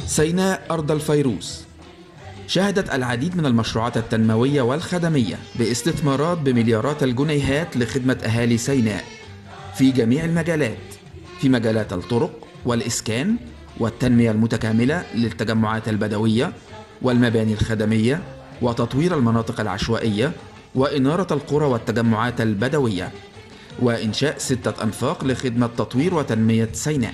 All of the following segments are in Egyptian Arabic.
سيناء أرض الفيروز شهدت العديد من المشروعات التنموية والخدمية باستثمارات بمليارات الجنيهات لخدمة أهالي سيناء في جميع المجالات في مجالات الطرق والإسكان والتنمية المتكاملة للتجمعات البدوية والمباني الخدمية وتطوير المناطق العشوائية وإنارة القرى والتجمعات البدوية وإنشاء ستة أنفاق لخدمة تطوير وتنمية سيناء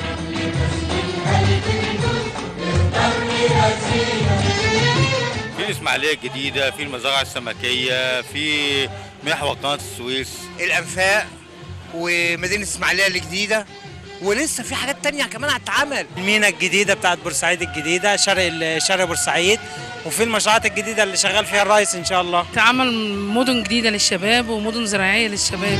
في الإسماعيلية الجديدة في المزارع السمكية في محور قناة السويس الانفاق ومدينه اسماعيليه الجديده ولسه في حاجات تانية كمان هتتعمل المينا الجديده بتاعت بورسعيد الجديده شرق شرق بورسعيد وفي المشروعات الجديده اللي شغال فيها الرئيس ان شاء الله تعمل مدن جديدة للشباب ومدن زراعية للشباب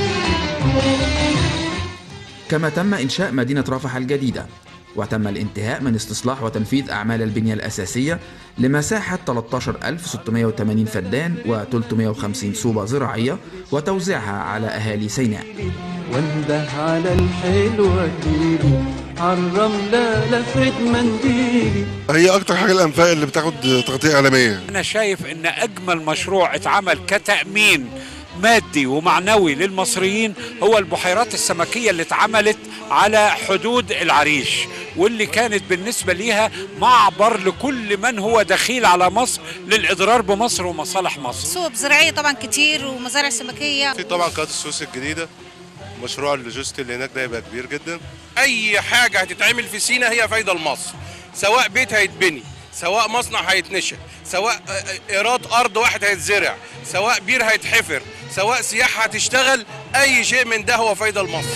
كما تم إنشاء مدينة رفح الجديدة وتم الانتهاء من استصلاح وتنفيذ أعمال البنية الأساسية لمساحة 13680 فدان و350 صوبة زراعية وتوزيعها على أهالي سيناء وانده على الحلوة تيلي عالرملة لفت منديلي هي اكتر حاجه الانفاق اللي بتاخد تغطيه اعلاميه أنا شايف إن أجمل مشروع اتعمل كتأمين مادي ومعنوي للمصريين هو البحيرات السمكية اللي اتعملت على حدود العريش واللي كانت بالنسبة ليها معبر لكل من هو دخيل على مصر للإضرار بمصر ومصالح مصر صوب زراعية طبعا كتير ومزارع سمكية في طبعا قناه السويس الجديده مشروع اللوجستي اللي هناك ده يبقى كبير جدا اي حاجه هتتعمل في سينا هي فايده لمصر سواء بيت هيتبني سواء مصنع هيتنشأ سواء آه، ايراد ارض واحد هيتزرع سواء بير هيتحفر سواء سياحه هتشتغل اي شيء من ده هو فايده لمصر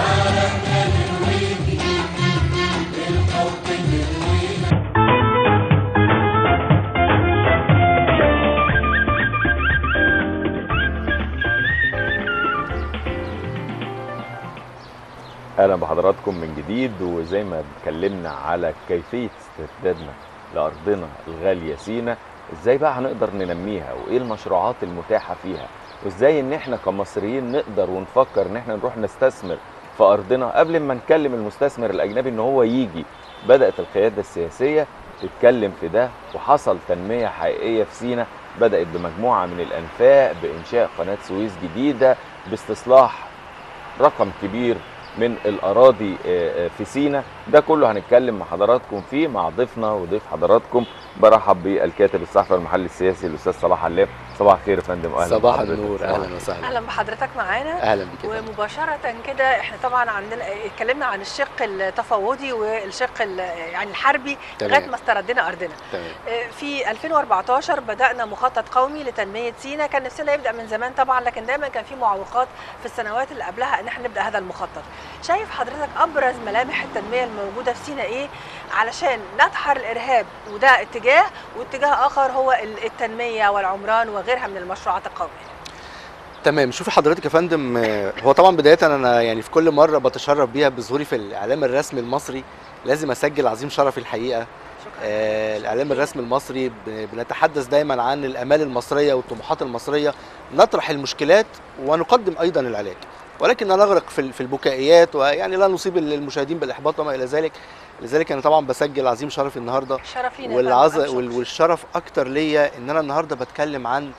اهلا بحضراتكم من جديد وزي ما اتكلمنا على كيفيه استردادنا لارضنا الغاليه سينا ازاي بقى هنقدر ننميها وايه المشروعات المتاحه فيها وازاي ان احنا كمصريين نقدر ونفكر ان احنا نروح نستثمر في ارضنا قبل ما نكلم المستثمر الاجنبي ان هو يجي بدات القياده السياسيه تتكلم في ده وحصل تنميه حقيقيه في سينا بدات بمجموعه من الانفاق بانشاء قناه سويس جديده باستصلاح رقم كبير من الاراضي آه، آه، في سينا ده كله هنتكلم مع حضراتكم فيه مع ضيفنا وضيف حضراتكم برحب بالكاتب الصحفي المحلي السياسي الاستاذ صلاح علام صباح الخير يا فندم واهلا صباح بحضرتك. النور صباح اهلا الخير. وسهلا اهلا بحضرتك معانا اهلا بك يا فندم. ومباشره كده احنا طبعا عندنا اتكلمنا عن الشق التفاوضي والشق ال- يعني الحربي تمام. لغايه ما استردنا ارضنا تمام آه، في 2014 بدانا مخطط قومي لتنميه سينا كان نفسنا يبدا من زمان طبعا لكن دايما كان في معوقات في السنوات اللي قبلها ان احنا نبدا هذا المخطط شايف حضرتك ابرز ملامح التنميه الموجوده في سينا ايه علشان ندحر الارهاب وده اتجاه واتجاه اخر هو ال- التنميه والعمران وغيرها من المشروعات القوميه تمام شوفي حضرتك يا فندم آه، هو طبعا بدايه انا يعني في كل مره بتشرف بيها بظهوري في الاعلام الرسمي المصري لازم اسجل عظيم شرفي الحقيقه آه، الاعلام الرسمي المصري ب- بنتحدث دايما عن الامال المصريه والطموحات المصريه نطرح المشكلات ونقدم ايضا العلاج ولكن لا نغرق في ال- في البكائيات ويعني لا نصيب المشاهدين بالاحباط وما الى ذلك لذلك انا طبعا بسجل عظيم شرفي النهارده شرف لينا يا والعز فندم، ألف وال- والشرف اكتر ليا ان انا النهارده بتكلم عن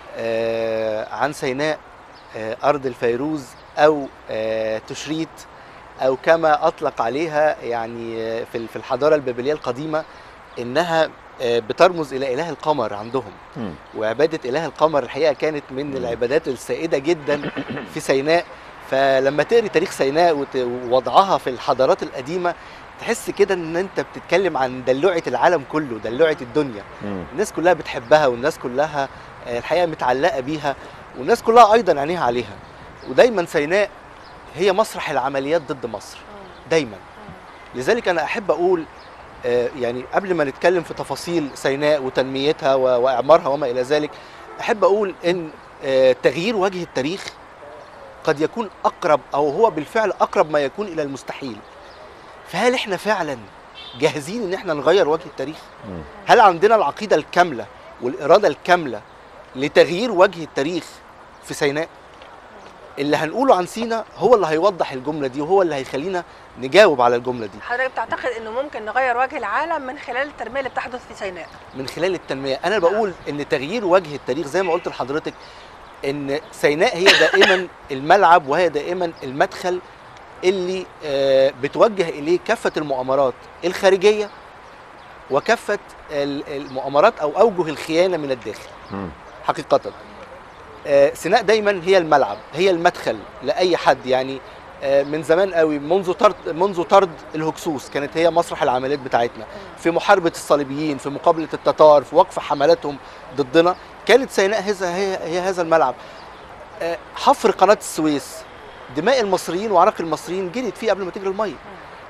آه عن سيناء آه ارض الفيروز او آه تشريت او كما اطلق عليها يعني آه، في ال- في الحضاره البابليه القديمه انها آه، بترمز الى اله القمر عندهم مم. وعباده اله القمر الحقيقه كانت من العبادات السائده جدا في سيناء فلما تقري تاريخ سيناء وت- ووضعها في الحضارات القديمه تحس كده ان انت بتتكلم عن دلوعه العالم كله دلوعه الدنيا مم. الناس كلها بتحبها والناس كلها آه، الحقيقه متعلقه بيها والناس كلها ايضا عينيها عليها ودايما سيناء هي مسرح العمليات ضد مصر دايما لذلك انا احب اقول آه، يعني قبل ما نتكلم في تفاصيل سيناء وتنميتها و- واعمارها وما الى ذلك احب اقول ان آه، تغيير وجه التاريخ قد يكون اقرب او هو بالفعل اقرب ما يكون الى المستحيل فهل احنا فعلا جاهزين ان احنا نغير وجه التاريخ مم. هل عندنا العقيده الكامله والاراده الكامله لتغيير وجه التاريخ في سيناء اللي هنقوله عن سينا هو اللي هيوضح الجمله دي وهو اللي هيخلينا نجاوب على الجمله دي حضرتك بتعتقد انه ممكن نغير وجه العالم من خلال التنميه اللي بتحدث في سيناء من خلال التنميه انا بقول ان تغيير وجه التاريخ زي ما قلت لحضرتك ان سيناء هي دائما الملعب وهي دائما المدخل اللي آه، بتوجه اليه كافه المؤامرات الخارجيه وكافه ال- المؤامرات او اوجه الخيانه من الداخل مم. حقيقه آه، سيناء دايما هي الملعب هي المدخل لاي حد يعني آه، من زمان قوي منذ طرد منذ طرد الهكسوس كانت هي مسرح العمليات بتاعتنا في محاربه الصليبيين في مقابله التتار في وقف حملاتهم ضدنا كانت سيناء هذا هي, هي هذا الملعب آه، حفر قناه السويس دماء المصريين وعرق المصريين جريت فيه قبل ما تجري الميه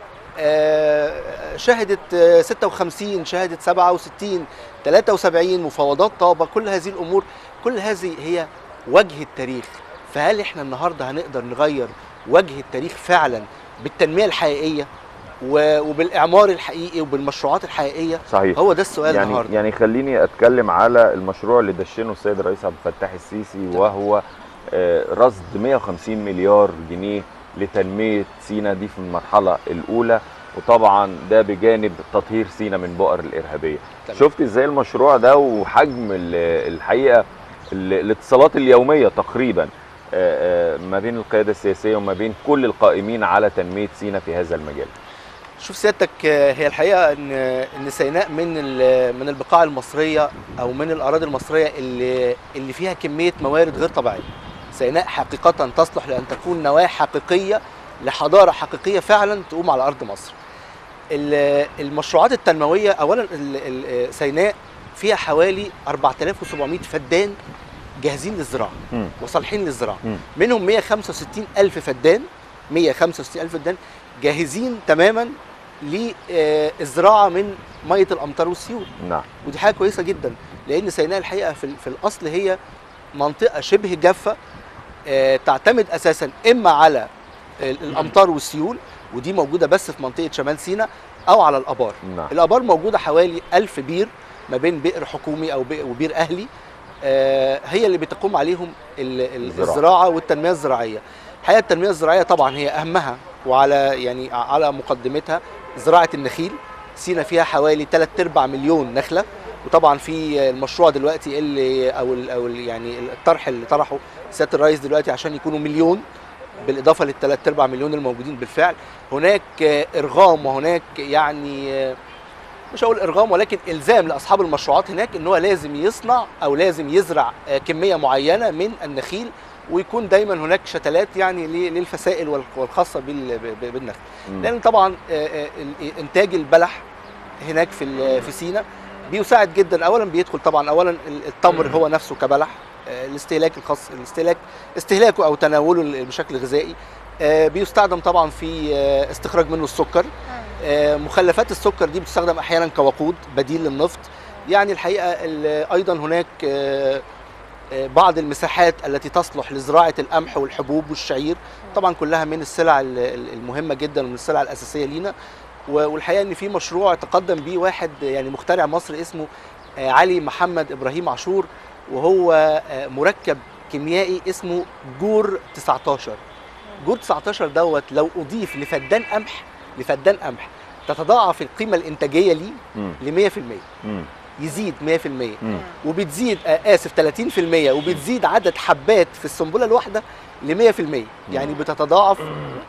آه، شهدت آه، 56 شهدت 67 73 مفاوضات طابه كل هذه الامور كل هذه هي وجه التاريخ فهل احنا النهارده هنقدر نغير وجه التاريخ فعلا بالتنميه الحقيقيه و- وبالاعمار الحقيقي وبالمشروعات الحقيقيه صحيح هو ده السؤال يعني النهارده يعني خليني اتكلم على المشروع اللي دشنه السيد الرئيس عبد الفتاح السيسي وهو آه، رصد 150 مليار جنيه لتنميه سينا دي في المرحله الاولى وطبعا ده بجانب تطهير سينا من بؤر الارهابيه تمام. شفت ازاي المشروع ده وحجم ال- الحقيقه ال- الاتصالات اليوميه تقريبا آه، آه، ما بين القياده السياسيه وما بين كل القائمين على تنميه سينا في هذا المجال شوف سيادتك آه، هي الحقيقه ان ان سيناء من ال- من البقاع المصريه او من الاراضي المصريه اللي اللي فيها كميه موارد غير طبيعيه سيناء حقيقه تصلح لان تكون نواه حقيقيه لحضاره حقيقيه فعلا تقوم على ارض مصر ال- المشروعات التنمويه اولا ال- ال- سيناء فيها حوالي 4700 فدان جاهزين للزراعه مم. وصالحين للزراعه مم. منهم 165 الف فدان 165 الف فدان جاهزين تماما للزراعه من ميه الامطار والسيول نعم ودي حاجه كويسه جدا لان سيناء الحقيقه في, في الاصل هي منطقه شبه جافه آه، تعتمد اساسا اما على ال- الامطار والسيول ودي موجوده بس في منطقه شمال سيناء او على الابار نعم الابار موجوده حوالي ألف بير ما بين بئر حكومي او بئر وبير اهلي آه، هي اللي بتقوم عليهم ال- ال- الزراعة. الزراعه والتنميه الزراعيه الحقيقه التنميه الزراعيه طبعا هي اهمها وعلى يعني على مقدمتها زراعه النخيل سينا فيها حوالي 3 ارباع مليون نخله وطبعا في المشروع دلوقتي اللي او ال او ال يعني الطرح اللي طرحه سياده الرئيس دلوقتي عشان يكونوا مليون بالاضافه للثلاث ارباع مليون الموجودين بالفعل هناك آه، ارغام وهناك يعني آه، مش هقول ارغام ولكن الزام لاصحاب المشروعات هناك ان هو لازم يصنع او لازم يزرع آه، كميه معينه من النخيل ويكون دايما هناك شتلات يعني ل- للفسائل والخ- والخاصه بال- ب- ب- بالنخل مم. لان طبعا آه، آه، ال- انتاج البلح هناك في ال- في سينا بيساعد جدا اولا بيدخل طبعا اولا ال- التمر هو نفسه كبلح آه، الاستهلاك الخاص الاستهلاك استهلاكه او تناوله ال- بشكل غذائي آه، بيستخدم طبعا في آه، استخراج منه السكر آه، مخلفات السكر دي بتستخدم احيانا كوقود بديل للنفط يعني الحقيقه ال- ايضا هناك آه، آه، بعض المساحات التي تصلح لزراعه القمح والحبوب والشعير طبعا كلها من السلع ال- ال- المهمه جدا ومن السلع الاساسيه لينا و- والحقيقه ان في مشروع تقدم بيه واحد يعني مخترع مصري اسمه آه، علي محمد ابراهيم عاشور وهو آه، مركب كيميائي اسمه جور 19 جور 19 دوت لو اضيف لفدان قمح لفدان قمح تتضاعف القيمه الانتاجيه ليه مم. ل 100% مم. يزيد 100% مم. وبتزيد آه، اسف 30% وبتزيد عدد حبات في السنبله الواحده ل 100% يعني بتتضاعف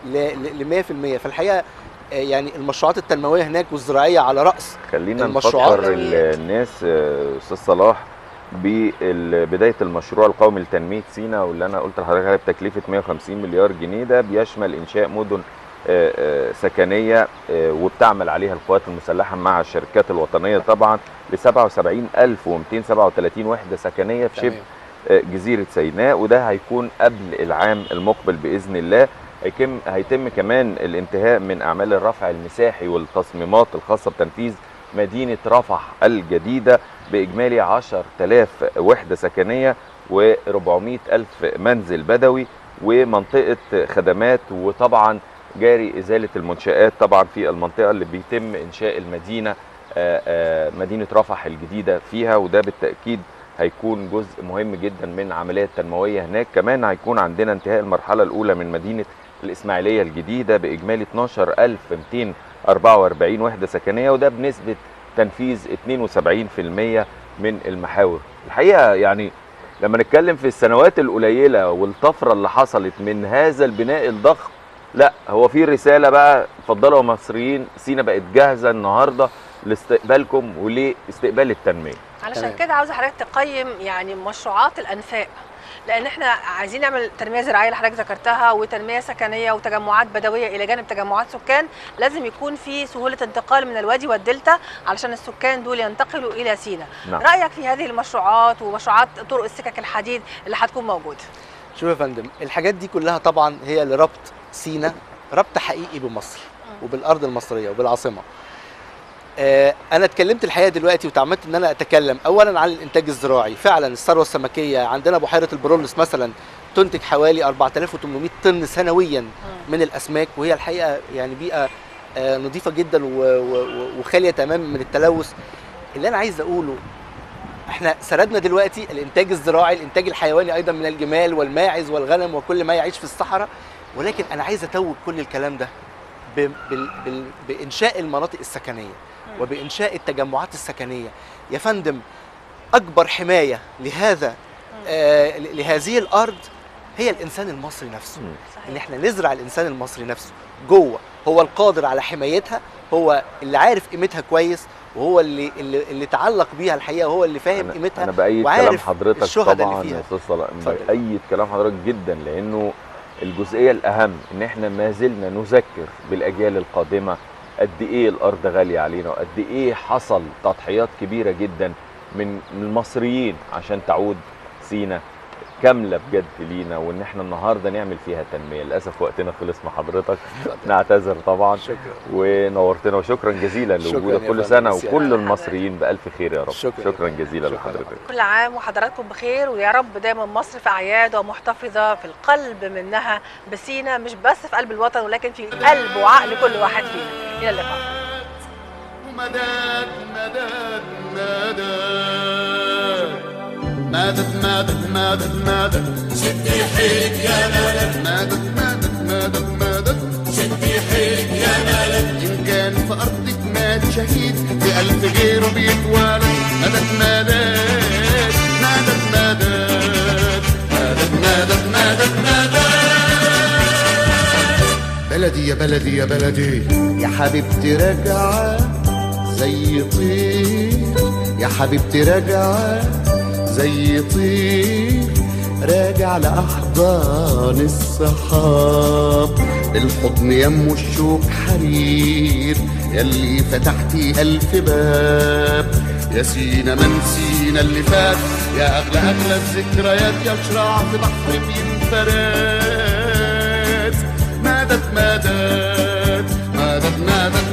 ل 100% فالحقيقه آه، يعني المشروعات التنمويه هناك والزراعيه على راس خلينا المشروعات نفكر ال- الناس آه، استاذ صلاح ببدايه المشروع القومي لتنميه سينا واللي انا قلت لحضرتك عليه بتكلفه 150 مليار جنيه ده بيشمل انشاء مدن آه، آه، سكنيه آه، وبتعمل عليها القوات المسلحه مع الشركات الوطنيه طبعا ل 77237 وحده سكنيه في شبه تمام. آه، جزيره سيناء وده هيكون قبل العام المقبل باذن الله هيتم هيتم كمان الانتهاء من اعمال الرفع المساحي والتصميمات الخاصه بتنفيذ مدينه رفح الجديده باجمالي 10000 وحده سكنيه و400 الف منزل بدوي ومنطقه خدمات وطبعا جاري ازاله المنشات طبعا في المنطقه اللي بيتم انشاء المدينه آه، آه، مدينه رفح الجديده فيها وده بالتاكيد هيكون جزء مهم جدا من العمليه التنمويه هناك كمان هيكون عندنا انتهاء المرحله الاولى من مدينه الاسماعيليه الجديده باجمالي 12244 وحده سكنيه وده بنسبه تنفيذ 72% من المحاور الحقيقه يعني لما نتكلم في السنوات القليله والطفره اللي حصلت من هذا البناء الضخم لا هو في رساله بقى اتفضلوا يا مصريين سينا بقت جاهزه النهارده لاستقبالكم ولاستقبال التنميه علشان تمام. كده عاوزه حضرتك تقيم يعني مشروعات الانفاق لان احنا عايزين نعمل تنميه زراعيه اللي حضرتك ذكرتها وتنميه سكنيه وتجمعات بدويه الى جانب تجمعات سكان لازم يكون في سهوله انتقال من الوادي والدلتا علشان السكان دول ينتقلوا الى سينا نعم. رايك في هذه المشروعات ومشروعات طرق السكك الحديد اللي هتكون موجوده شوف يا فندم الحاجات دي كلها طبعا هي لربط سينا ربط حقيقي بمصر وبالارض المصريه وبالعاصمه آه انا اتكلمت الحقيقه دلوقتي وتعمدت ان انا اتكلم اولا عن الانتاج الزراعي فعلا الثروه السمكيه عندنا بحيره البرولس مثلا تنتج حوالي 4800 طن سنويا من الاسماك وهي الحقيقه يعني بيئه آه نظيفه جدا و- و- و- وخاليه تماما من التلوث اللي انا عايز اقوله احنا سردنا دلوقتي الانتاج الزراعي الانتاج الحيواني ايضا من الجمال والماعز والغنم وكل ما يعيش في الصحراء ولكن انا عايز اتوج كل الكلام ده ب- بال- بال- بانشاء المناطق السكنيه وبانشاء التجمعات السكنيه يا فندم اكبر حمايه لهذا آه ل- لهذه الارض هي الانسان المصري نفسه ان احنا نزرع الانسان المصري نفسه جوه هو القادر على حمايتها هو اللي عارف قيمتها كويس وهو اللي اللي, اللي تعلق بيها الحقيقه وهو اللي فاهم قيمتها انا بايد كلام وعارف حضرتك الشهداء طبعا اللي يا فيها استاذ صلاح اتفضل. بايد كلام حضرتك جدا لانه الجزئيه الاهم ان احنا ما زلنا نذكر بالاجيال القادمه قد ايه الارض غاليه علينا وقد ايه حصل تضحيات كبيره جدا من من المصريين عشان تعود سينا كامله بجد لينا وان احنا النهارده نعمل فيها تنميه للاسف وقتنا خلص مع حضرتك نعتذر طبعا شكرا ونورتنا وشكرا جزيلا شكراً لوجودك يا كل فندم. سنه ميرسي. وكل المصريين بالف خير يا رب شكراً. شكرا جزيلا لحضرتك كل عام وحضراتكم بخير ويا رب دايما مصر في اعياد ومحتفظه في القلب منها بسينا مش بس في قلب الوطن ولكن في قلب وعقل كل واحد فينا الى اللقاء مدد مدد مدد مدد مدد مدد شدي حيلك يا مدد مدد مدد مدد مدد شدي حيلك يا مدد إن كان في أرضك مات شهيد في ألف غيره بيتولد مدد مدد مدد مدد مدد مدد مدد مدد بلدي يا بلدي يا بلدي يا حبيبتي راجعة زي طير يا حبيبتي راجعة زي طير راجع لأحضان الصحاب الحضن يمه الشوق حرير يلي فتحتي ألف باب يا سينا من سينا اللي فات يا أغلى أغلى الذكريات يا شراع في بحر بينفرد مدد مدد مدد مدد